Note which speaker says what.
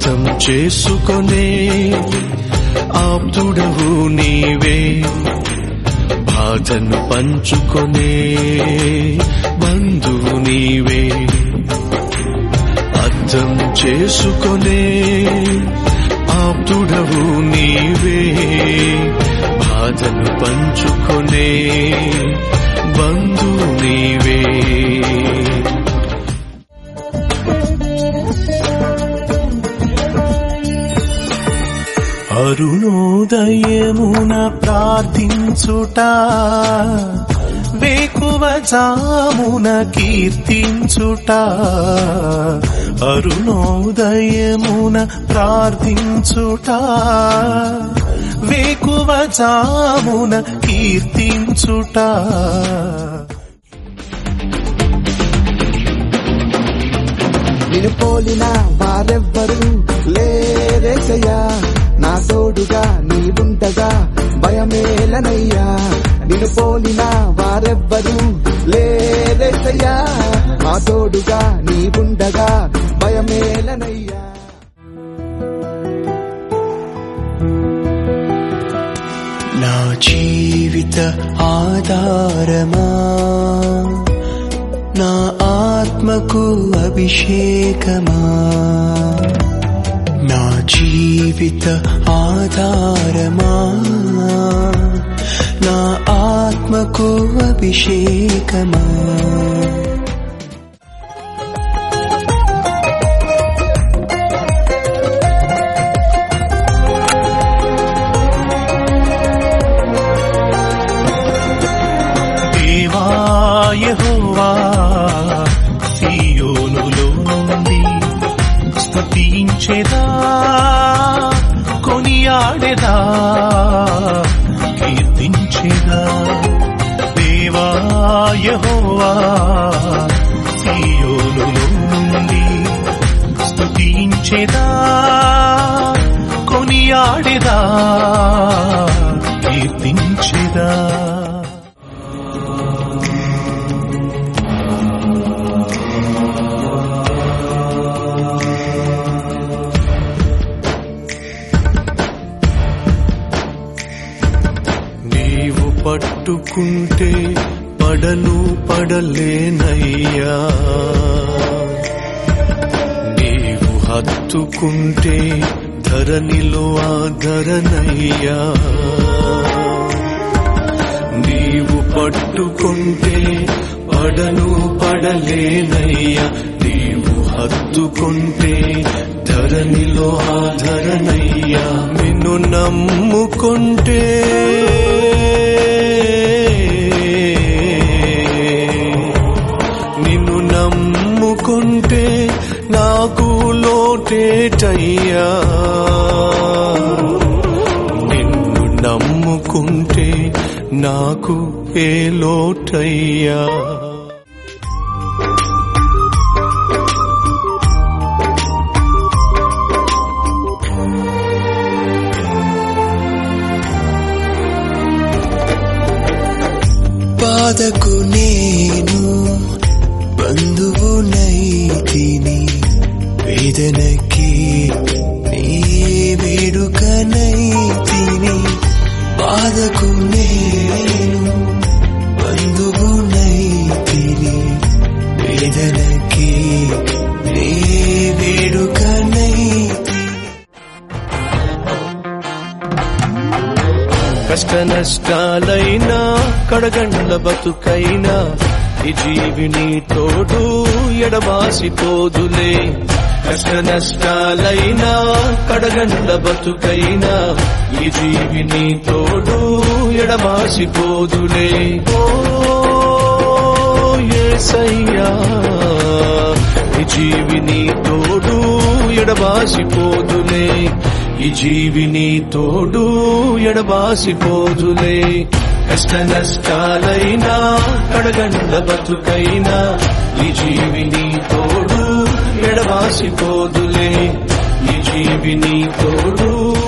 Speaker 1: అర్థం చేసుకొనే ఆప్తుడవు నీవే బాధను పంచుకొనే బంధువు నీవే అర్థం చేసుకొనే ఆప్తుడవు నీవే బాధను పంచుకొనే బంధువు నీవే అరుణోదయమున ప్రార్థించుట వేకువ జామున కీర్తించుట అరుణోదయమున ప్రార్థించుట వేకువ జామున కీర్తించుట
Speaker 2: నిన్ను పోలిన వారెవ్వరు లేరేసయ్యా నా తోడుగా నీవుండగా భయమేలనయ్యా నిన్ను పోలిన వారెవ్వరు లేరేసయ్యా మా తోడుగా నీవుండగా భయమేలనయ్యా
Speaker 1: నా జీవిత ఆధారమా నా ఆత్మకు అభిషేకమా నా జీవిత ఆధారమా నా ఆత్మకు అభిషేకమా దేవా యెహోవా సీయోనులో నుండి స్తుతించెదా కొనియాడెదా కీర్తించెదా దేవా యెహోవా సీయోనులో నుండి స్తుతించెదా కొనియాడెదా కీర్తించెదా నీవు పట్టుకుంటే పడను పడలేనయ్యా నీవు హత్తుకుంటే ధరణిలో ఆధరనయ్యా నీవు పట్టుకుంటే పడను పడలేనయ్యా నీవు హత్తుకుంటే ధరణిలో ఆధరనయ్యా నిన్ను నమ్ముకుంటే నిన్ను నమ్ముకుంటే నాకు లోటేటయ్యా నిన్ను నమ్ముకుంటే నాకు ఏ లోటయ్యా బాధకు నేను బంధువునైతిని వేదనకి నీ వేడుకనైతిని బాధకు నేను బంధువునైతిని వేదనకి నీ వేడుకనైతిని కష్ట నష్టాలైనా కడగండ్ల బతుకైనా ఈ జీవిని తోడు ఎడబాసిపోదులే కష్ట నష్టాలైనా కడగండ్ల బతుకైనా ఈ జీవిని తోడు ఎడబాసిపోదులే ఓ యేసయ్యా ఈ జీవిని తోడు ఎడబాసిపోదులే ఈ జీవిని తోడు ఎడబాసిపోదులే కష్ట నష్టాలైనా కడగండ బతుకైనా ఈ జీవిని తోడు ఎడబాసిపోదులే ఈ జీవిని తోడు